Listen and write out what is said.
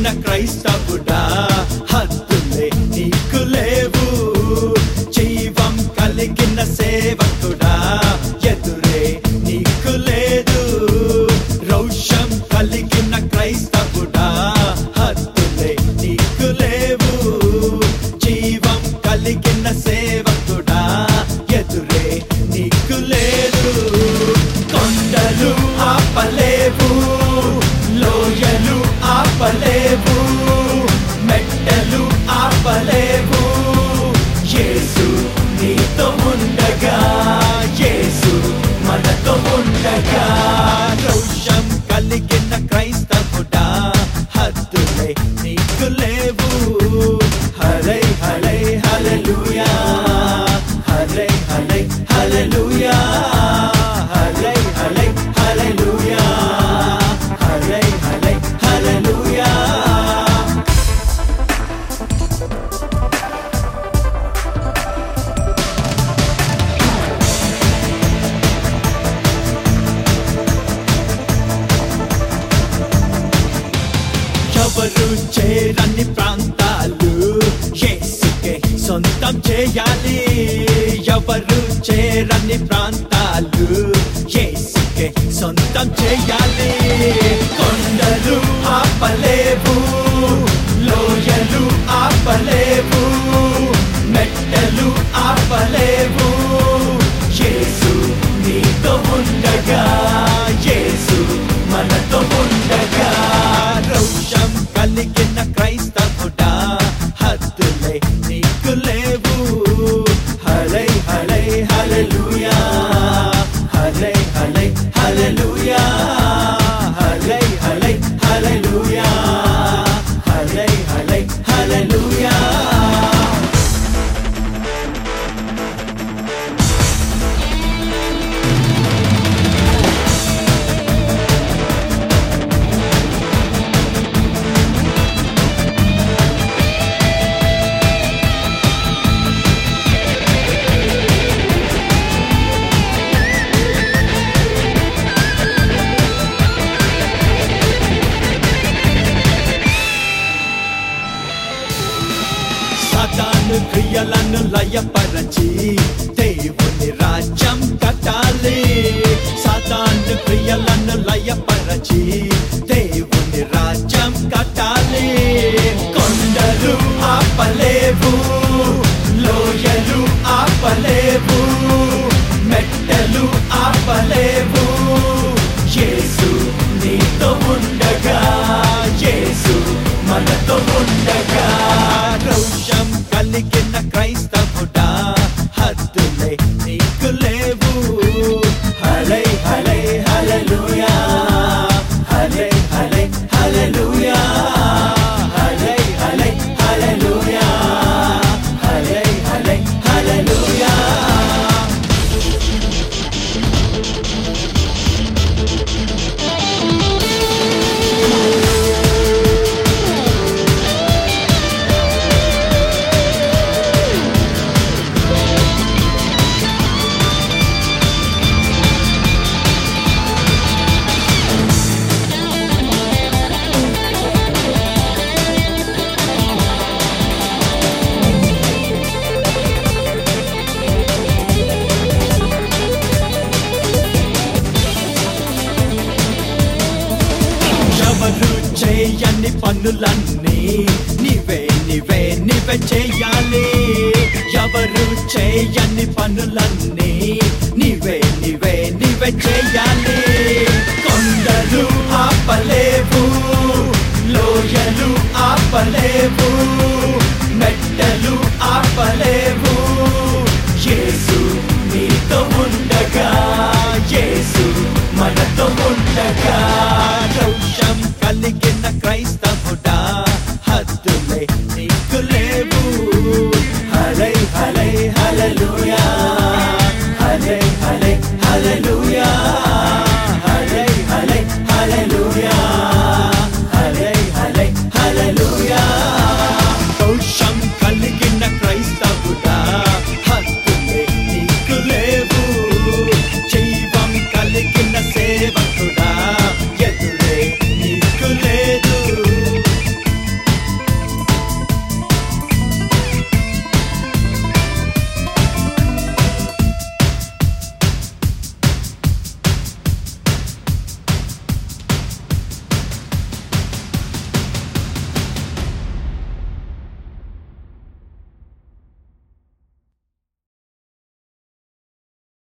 కలిగిన క్రైస్తవుడా హద్దులే నీకు లేవు జీవం కలిగిన సేవకుడా ఎదురే నీకు లేదు రౌషం కలిగిన క్రైస్తవుడా హద్దులే నీకు లేవు జీవం కలిగిన సేవకుడా ఎదురే నీకు లేదు కొండలు ఆపలేవు లోయలు ఆపలేవు మెట్టలు ఆపలేవు యేసు నీతో ఉండగా యేసు మనతో ఉండగా రౌషం కలిగిన క్రైస్తవుడా హద్దులే నీకు లేవు హలై హలై హల్లెలూయా హలై హలై హల్లెలూయా హలై హలై హల్లెలూయా హలై హలై హల్లెలూయా ఎవరు చేరని ప్రాంతాలు యేసుకే సొంతం చేయాలి ఎవరు చేరని ప్రాంతాలు యేసుకే సొంతం చేయాలి కొండలు ఆపలేవు లోయలు ఆపలేవు మెట్టలు ఆపలేవు యేసు నీతో ఉండగా యేసు మనతో ఉండగా రౌషం కలిగిన క్రైస్తవుడా హద్దులే నీకు లేవు హలై హలై హల్లెలూయా హలై హలై హల్లెలూయా హలై హలై హల్లెలూయా హలై హలై హల్లెలూయా సాతాను క్రియలను లయపరచి దేవుని రాజ్యం కట్టాలి సాతాను క్రియలను లయపరచి దేవుని రాజ్యం కట్టాలి కొండలు ఆపలేవు లోయలు ఆపలేవు మెట్టలు ఆపలేవు యేసు నీతో ఉండగా యేసు మనతో ఉండగా రౌషం కలిగిన క్రైస్తవుడా హద్దులే నీకు లేవు హలై హలై హల్లెలూయా హలై హలై హల్లెలూయా హలై హలై హల్లెలూయా హలై హలై హల్లెలూయా ఎవరు చేయని పనులన్నీ నీవే నీవే నీవే చేయాలి ఎవరు చేయని పనులన్నీ నీవే నీవే నీవే చేయాలి కొండలు ఆపలేవు లోయలు ఆపలేవు మెట్టలు ఆపలేవు యేసు నీతో ఉండగా యేసు మనతో ఉండగా రౌషం కలిగిన క్రైస్తవుడా హద్దులే నీకు లేవు హలై హలై హల్లెలూయా హలై హలై హల్లెలూయా